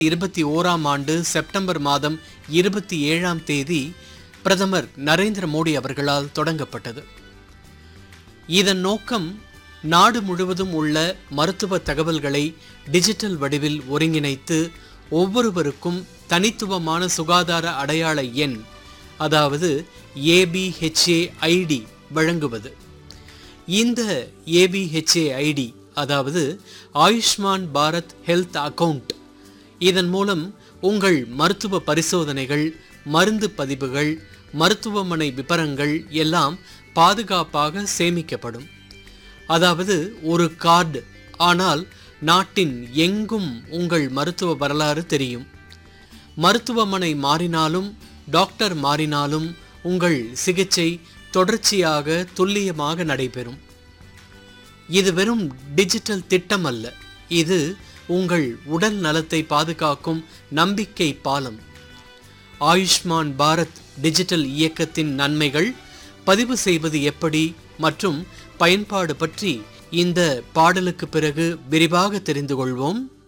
இருபத்தி ஓராம் ஆண்டு செப்டம்பர் மாதம் இருபத்தி ஏழாம் தேதி பிரதமர் நரேந்திர மோடி அவர்களால் தொடங்கப்பட்டது இதன் நோக்கம் நாடு முழுவதும் உள்ள மருத்துவ தகவல்களை டிஜிட்டல் வடிவில் ஒருங்கிணைத்து ஒவ்வொருவருக்கும் தனித்துவமான சுகாதார அடையாள எண் அதாவது ஏபிஹெச்ஏ ஐடி வழங்குவது இந்த ஏபிஹெச்ஏ ஐடி அதாவது ஆயுஷ்மான் பாரத் ஹெல்த் அக்கவுண்ட் இதன் மூலம் உங்கள் மருத்துவ பரிசோதனைகள் மருந்து பதிவுகள் மருத்துவமனை விவரங்கள் எல்லாம் பாதுகாப்பாக சேமிக்கப்படும் அதாவது ஒரு கார்டு ஆனால் நாட்டின் எங்கும் உங்கள் மருத்துவ வரலாறு தெரியும் மருத்துவமனை மாறினாலும் டாக்டர் மாறினாலும் உங்கள் சிகிச்சை தொடர்ச்சியாக துல்லியமாக நடைபெறும் இது வெறும் டிஜிட்டல் திட்டம் அல்ல இது உங்கள் உடல் நலத்தை பாதுகாக்கும் நம்பிக்கை பாலம் ஆயுஷ்மான் பாரத் டிஜிட்டல் இயக்கத்தின் நன்மைகள் பதிவு செய்வது எப்படி மற்றும் பயன்பாடு பற்றி இந்த பாடலுக்கு பிறகு விரிவாக தெரிந்து கொள்வோம்